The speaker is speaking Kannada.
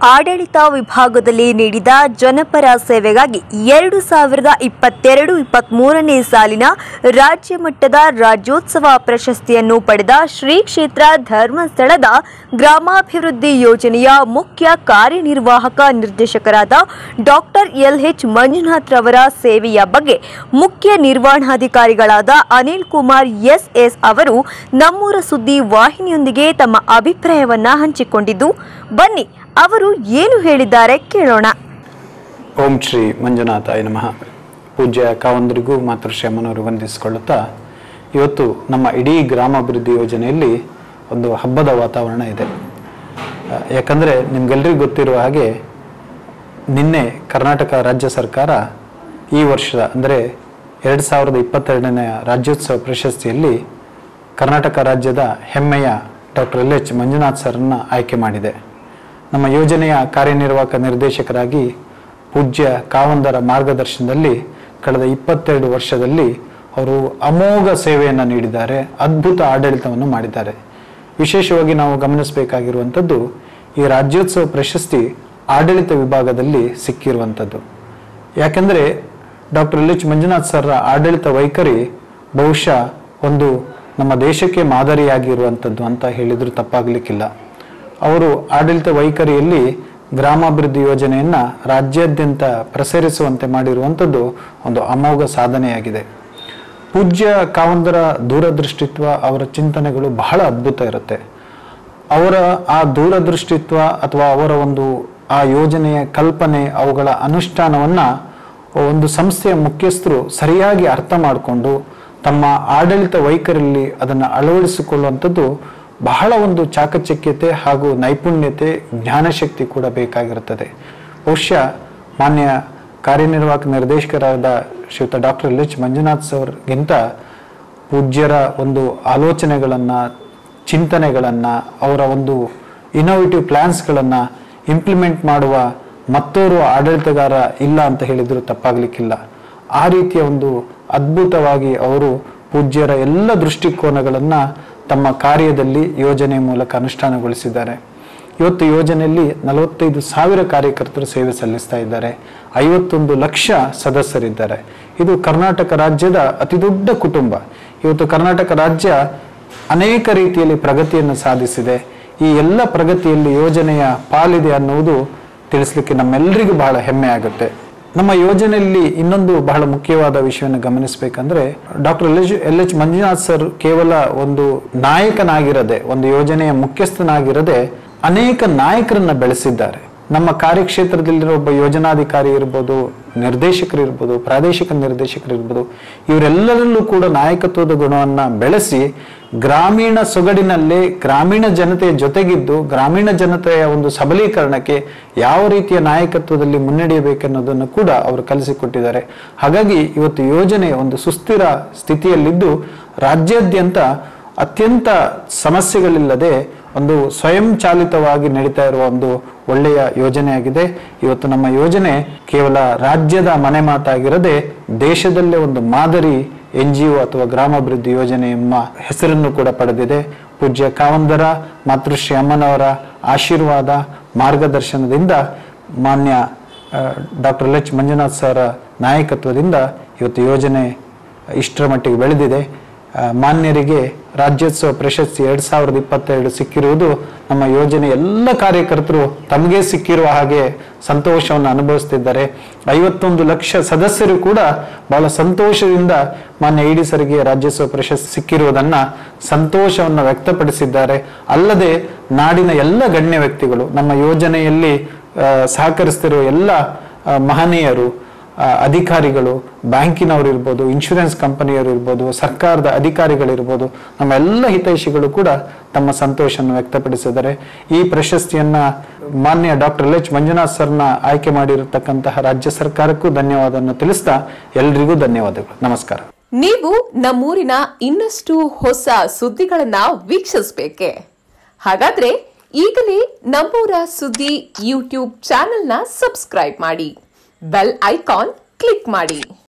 ಆಡಳಿತ ವಿಭಾಗದಲ್ಲಿ ನೀಡಿದ ಜನಪರ ಸೇವೆಗಾಗಿ ಎರಡು ಸಾವಿರದ ಇಪ್ಪತ್ತೆರಡು ಇಪ್ಪತ್ಮೂರನೇ ಸಾಲಿನ ರಾಜ್ಯ ಮಟ್ಟದ ರಾಜ್ಯೋತ್ಸವ ಪ್ರಶಸ್ತಿಯನ್ನು ಪಡೆದ ಶ್ರೀ ಕ್ಷೇತ್ರ ಧರ್ಮಸ್ಥಳದ ಗ್ರಾಮಾಭಿವೃದ್ಧಿ ಯೋಜನೆಯ ಮುಖ್ಯ ಕಾರ್ಯನಿರ್ವಾಹಕ ನಿರ್ದೇಶಕರಾದ ಡಾಕ್ಟರ್ ಎಲ್ಎಚ್ ಮಂಜುನಾಥ್ ರವರ ಸೇವೆಯ ಬಗ್ಗೆ ಮುಖ್ಯ ನಿರ್ವಹಣಾಧಿಕಾರಿಗಳಾದ ಅನಿಲ್ ಕುಮಾರ್ ಎಸ್ಎಸ್ ಅವರು ನಮ್ಮೂರ ಸುದ್ದಿ ವಾಹಿನಿಯೊಂದಿಗೆ ತಮ್ಮ ಅಭಿಪ್ರಾಯವನ್ನ ಹಂಚಿಕೊಂಡಿದ್ದು ಬನ್ನಿ ಅವರು ಏನು ಹೇಳಿದ್ದಾರೆ ಕೇಳೋಣ ಓಂ ಶ್ರೀ ಮಂಜುನಾಥಾಯ ನಮಃ ಪೂಜ್ಯ ಕಾವಂದರಿಗೂ ಮಾತೃಶ್ರೀ ಅಮ್ಮನವರು ವಂದಿಸಿಕೊಳ್ಳುತ್ತಾ ಇವತ್ತು ನಮ್ಮ ಇಡೀ ಗ್ರಾಮಾಭಿವೃದ್ಧಿ ಯೋಜನೆಯಲ್ಲಿ ಒಂದು ಹಬ್ಬದ ವಾತಾವರಣ ಇದೆ ಆ, ಯಾಕಂದರೆ ನಿಮ್ಗೆಲ್ರಿಗೂ ಗೊತ್ತಿರುವ ಹಾಗೆ ನಿನ್ನೆ ಕರ್ನಾಟಕ ರಾಜ್ಯ ಸರ್ಕಾರ ಈ ವರ್ಷದ ಅಂದರೆ ಎರಡು ಸಾವಿರದ ಇಪ್ಪತ್ತೆರಡನೇ ರಾಜ್ಯೋತ್ಸವ ಪ್ರಶಸ್ತಿಯಲ್ಲಿ ಕರ್ನಾಟಕ ರಾಜ್ಯದ ಹೆಮ್ಮೆಯ ಡಾಕ್ಟರ್ ಎಲ್ ಎಚ್ ಮಂಜುನಾಥ್ ಸರ್ನ ಆಯ್ಕೆ ಮಾಡಿದೆ ನಮ್ಮ ಯೋಜನೆಯ ಕಾರ್ಯನಿರ್ವಾಹಕ ನಿರ್ದೇಶಕರಾಗಿ ಪೂಜ್ಯ ಕಾವಂದರ ಮಾರ್ಗದರ್ಶನದಲ್ಲಿ ಕಳೆದ ಇಪ್ಪತ್ತೆರಡು ವರ್ಷದಲ್ಲಿ ಅವರು ಅಮೋಘ ಸೇವೆಯನ್ನು ನೀಡಿದ್ದಾರೆ ಅದ್ಭುತ ಆಡಳಿತವನ್ನು ಮಾಡಿದ್ದಾರೆ ವಿಶೇಷವಾಗಿ ನಾವು ಗಮನಿಸಬೇಕಾಗಿರುವಂಥದ್ದು ಈ ರಾಜ್ಯೋತ್ಸವ ಪ್ರಶಸ್ತಿ ಆಡಳಿತ ವಿಭಾಗದಲ್ಲಿ ಸಿಕ್ಕಿರುವಂಥದ್ದು ಯಾಕೆಂದರೆ ಡಾಕ್ಟರ್ ಎಲ್ ಎಚ್ ಮಂಜುನಾಥ್ ಸರ್ರ ಆಡಳಿತ ವೈಖರಿ ಬಹುಶಃ ಒಂದು ನಮ್ಮ ದೇಶಕ್ಕೆ ಮಾದರಿಯಾಗಿರುವಂಥದ್ದು ಅಂತ ಹೇಳಿದರೂ ತಪ್ಪಾಗಲಿಕ್ಕಿಲ್ಲ ಅವರು ಆಡಳಿತ ವೈಖರಿಯಲ್ಲಿ ಗ್ರಾಮಾಭಿವೃದ್ಧಿ ಯೋಜನೆಯನ್ನ ರಾಜ್ಯಾದ್ಯಂತ ಪ್ರಸರಿಸುವಂತೆ ಮಾಡಿರುವಂಥದ್ದು ಒಂದು ಅಮೋಘ ಸಾಧನೆಯಾಗಿದೆ ಪೂಜ್ಯ ಕಾವಂದರ ದೂರದೃಷ್ಟಿತ್ವ ಅವರ ಚಿಂತನೆಗಳು ಬಹಳ ಅದ್ಭುತ ಇರುತ್ತೆ ಅವರ ಆ ದೂರದೃಷ್ಟಿತ್ವ ಅಥವಾ ಅವರ ಒಂದು ಆ ಯೋಜನೆಯ ಕಲ್ಪನೆ ಅವುಗಳ ಅನುಷ್ಠಾನವನ್ನ ಒಂದು ಸಂಸ್ಥೆಯ ಮುಖ್ಯಸ್ಥರು ಸರಿಯಾಗಿ ಅರ್ಥ ಮಾಡಿಕೊಂಡು ತಮ್ಮ ಆಡಳಿತ ವೈಖರಿಯಲ್ಲಿ ಅದನ್ನು ಅಳವಡಿಸಿಕೊಳ್ಳುವಂಥದ್ದು ಬಹಳ ಒಂದು ಚಾಕಚಕ್ಯತೆ ಹಾಗೂ ನೈಪುಣ್ಯತೆ ಜ್ಞಾನಶಕ್ತಿ ಕೂಡ ಬೇಕಾಗಿರುತ್ತದೆ ಬಹುಶಃ ಮಾನ್ಯ ಕಾರ್ಯನಿರ್ವಾಹಕ ನಿರ್ದೇಶಕರಾದ ಶ್ರೀಯುತ ಡಾಕ್ಟರ್ ಎಲ್ ಎಚ್ ಮಂಜುನಾಥ್ ಸರ್ಗಿಂತ ಪೂಜ್ಯರ ಒಂದು ಆಲೋಚನೆಗಳನ್ನು ಚಿಂತನೆಗಳನ್ನು ಅವರ ಒಂದು ಇನೋವೇಟಿವ್ ಪ್ಲ್ಯಾನ್ಸ್ಗಳನ್ನು ಇಂಪ್ಲಿಮೆಂಟ್ ಮಾಡುವ ಮತ್ತೋರ್ವ ಆಡಳಿತಗಾರ ಇಲ್ಲ ಅಂತ ಹೇಳಿದರೂ ತಪ್ಪಾಗಲಿಕ್ಕಿಲ್ಲ ಆ ರೀತಿಯ ಒಂದು ಅದ್ಭುತವಾಗಿ ಅವರು ಪೂಜ್ಯರ ಎಲ್ಲ ದೃಷ್ಟಿಕೋನಗಳನ್ನು ತಮ್ಮ ಕಾರ್ಯದಲ್ಲಿ ಯೋಜನೆ ಮೂಲಕ ಅನುಷ್ಠಾನಗೊಳಿಸಿದ್ದಾರೆ ಇವತ್ತು ಯೋಜನೆಯಲ್ಲಿ ನಲವತ್ತೈದು ಸಾವಿರ ಕಾರ್ಯಕರ್ತರು ಸೇವೆ ಸಲ್ಲಿಸ್ತಾ ಇದ್ದಾರೆ ಐವತ್ತೊಂದು ಲಕ್ಷ ಸದಸ್ಯರಿದ್ದಾರೆ ಇದು ಕರ್ನಾಟಕ ರಾಜ್ಯದ ಅತಿದೊಡ್ಡ ಕುಟುಂಬ ಇವತ್ತು ಕರ್ನಾಟಕ ರಾಜ್ಯ ಅನೇಕ ರೀತಿಯಲ್ಲಿ ಪ್ರಗತಿಯನ್ನು ಸಾಧಿಸಿದೆ ಈ ಎಲ್ಲ ಪ್ರಗತಿಯಲ್ಲಿ ಯೋಜನೆಯ ಪಾಲಿದೆ ಅನ್ನುವುದು ತಿಳಿಸ್ಲಿಕ್ಕೆ ನಮ್ಮೆಲ್ಲರಿಗೂ ಬಹಳ ಹೆಮ್ಮೆ ಆಗುತ್ತೆ ನಮ್ಮ ಯೋಜನೆಯಲ್ಲಿ ಇನ್ನೊಂದು ಬಹಳ ಮುಖ್ಯವಾದ ವಿಷಯವನ್ನು ಗಮನಿಸಬೇಕಂದ್ರೆ doctor L H L H Manjunath sir ಕೇವಲ ಒಂದು ನಾಯಕನಾಗಿರದೆ ಒಂದು ಯೋಜನೆಯ ಮುಖ್ಯಸ್ಥನಾಗಿರದೆ ಅನೇಕ ನಾಯಕರನ್ನ ಬೆಳೆಸಿದ್ದಾರೆ ನಮ್ಮ ಕಾರ್ಯಕ್ಷೇತ್ರದಲ್ಲಿರೋ ಒಬ್ಬ ಯೋಜನಾಧಿಕಾರಿ ಇರ್ಬೋದು ನಿರ್ದೇಶಕರು ಇರ್ಬೋದು ಪ್ರಾದೇಶಿಕ ನಿರ್ದೇಶಕರು ಇರ್ಬೋದು ಇವರೆಲ್ಲರಲ್ಲೂ ಕೂಡ ನಾಯಕತ್ವದ ಗುಣವನ್ನ ಬೆಳೆಸಿ ಗ್ರಾಮೀಣ ಸೊಗಡಿನಲ್ಲೇ ಗ್ರಾಮೀಣ ಜನತೆಯ ಜೊತೆಗಿದ್ದು ಗ್ರಾಮೀಣ ಜನತೆಯ ಒಂದು ಸಬಲೀಕರಣಕ್ಕೆ ಯಾವ ರೀತಿಯ ನಾಯಕತ್ವದಲ್ಲಿ ಮುನ್ನಡೆಯಬೇಕೆನ್ನೋದನ್ನು ಕೂಡ ಅವರು ಕಲಿಸಿಕೊಟ್ಟಿದ್ದಾರೆ ಹಾಗಾಗಿ ಇವತ್ತು ಯೋಜನೆ ಒಂದು ಸುಸ್ಥಿರ ಸ್ಥಿತಿಯಲ್ಲಿದ್ದು ರಾಜ್ಯಾದ್ಯಂತ ಅತ್ಯಂತ ಸಮಸ್ಯೆಗಳಿಲ್ಲದೆ ಒಂದು ಸ್ವಯಂ ಚಾಲಿತವಾಗಿ ನಡೀತಾ ಇರುವ ಒಂದು ಒಳ್ಳೆಯ ಯೋಜನೆಯಾಗಿದೆ ಇವತ್ತು ನಮ್ಮ ಯೋಜನೆ ಕೇವಲ ರಾಜ್ಯದ ಮನೆ ಮಾತಾಗಿರದೆ ದೇಶದಲ್ಲೇ ಒಂದು ಮಾದರಿ ಎನ್ ಜಿ ಒ ಅಥವಾ ಗ್ರಾಮಾಭಿವೃದ್ಧಿ ಯೋಜನೆ ಎಂಬ ಹೆಸರನ್ನು ಕೂಡ ಪಡೆದಿದೆ ಪೂಜ್ಯ ಕಾವಂದರ ಮಾತೃಶ್ರೀ ಅಮ್ಮನವರ ಆಶೀರ್ವಾದ ಮಾರ್ಗದರ್ಶನದಿಂದ ಮಾನ್ಯ ಡಾಕ್ಟರ್ ಎಲ್ ಎಚ್ ಮಂಜುನಾಥ್ ಸರ ನಾಯಕತ್ವದಿಂದ ಇವತ್ತು ಯೋಜನೆ ಇಷ್ಟರ ಮಟ್ಟಿಗೆ ಬೆಳೆದಿದೆ ಆ, ಮಾನ್ಯರಿಗೆ ರಾಜ್ಯೋತ್ಸವ ಪ್ರಶಸ್ತಿ ಎರಡ್ ಸಾವಿರದ ಇಪ್ಪತ್ತೆರಡು ಸಿಕ್ಕಿರುವುದು ನಮ್ಮ ಯೋಜನೆ ಎಲ್ಲ ಕಾರ್ಯಕರ್ತರು ತಮಗೆ ಸಿಕ್ಕಿರುವ ಹಾಗೆ ಸಂತೋಷವನ್ನು ಅನುಭವಿಸ್ತಿದ್ದಾರೆ ಐವತ್ತೊಂದು ಲಕ್ಷ ಸದಸ್ಯರು ಕೂಡ ಬಹಳ ಸಂತೋಷದಿಂದ ಮಾನ್ಯ ಇಡಿ ಸರಿಗೆ ರಾಜ್ಯೋತ್ಸವ ಪ್ರಶಸ್ತಿ ಸಿಕ್ಕಿರುವುದನ್ನ ಸಂತೋಷವನ್ನು ವ್ಯಕ್ತಪಡಿಸಿದ್ದಾರೆ ಅಲ್ಲದೆ ನಾಡಿನ ಎಲ್ಲ ಗಣ್ಯ ವ್ಯಕ್ತಿಗಳು ನಮ್ಮ ಯೋಜನೆಯಲ್ಲಿ ಆ, ಸಹಕರಿಸ್ತಿರುವ ಎಲ್ಲ ಆ, ಮಹನೀಯರು ಆ, ಅಧಿಕಾರಿಗಳು ಬ್ಯಾಂಕಿನವರು ಇರ್ಬೋದು ಇನ್ಶೂರೆನ್ಸ್ ಕಂಪನಿಯವರು ಇರ್ಬೋದು ಸರ್ಕಾರದ ಅಧಿಕಾರಿಗಳಿರ್ಬೋದು ನಮ್ಮ ಎಲ್ಲ ಹಿತೈಷಿಗಳು ಕೂಡ ತಮ್ಮ ಸಂತೋಷವನ್ನು ವ್ಯಕ್ತಪಡಿಸಿದ್ದಾರೆ ಈ ಪ್ರಶಸ್ತಿಯನ್ನ ಮಾನ್ಯ ಡಾಕ್ಟರ್ ಎಲ್ ಎಚ್ ಮಂಜುನಾಥ್ ಸರ್ನ ಆಯ್ಕೆ ಮಾಡಿರತಕ್ಕಂತಹ ರಾಜ್ಯ ಸರ್ಕಾರಕ್ಕೂ ಧನ್ಯವಾದವನ್ನು ತಿಳಿಸ್ತಾ ಎಲ್ರಿಗೂ ಧನ್ಯವಾದಗಳು ನಮಸ್ಕಾರ ನೀವು ನಮ್ಮೂರಿನ ಇನ್ನಷ್ಟು ಹೊಸ ಸುದ್ದಿಗಳನ್ನ ವೀಕ್ಷಿಸಬೇಕೆ ಹಾಗಾದ್ರೆ ಈಗಲೇ ನಮ್ಮೂರ ಸುದ್ದಿ ಯೂಟ್ಯೂಬ್ ಚಾನೆಲ್ನ ಸಬ್ಸ್ಕ್ರೈಬ್ ಮಾಡಿ ಬೆಲ್ ಐಕಾನ್ ಕ್ಲಿಕ್ ಮಾಡಿ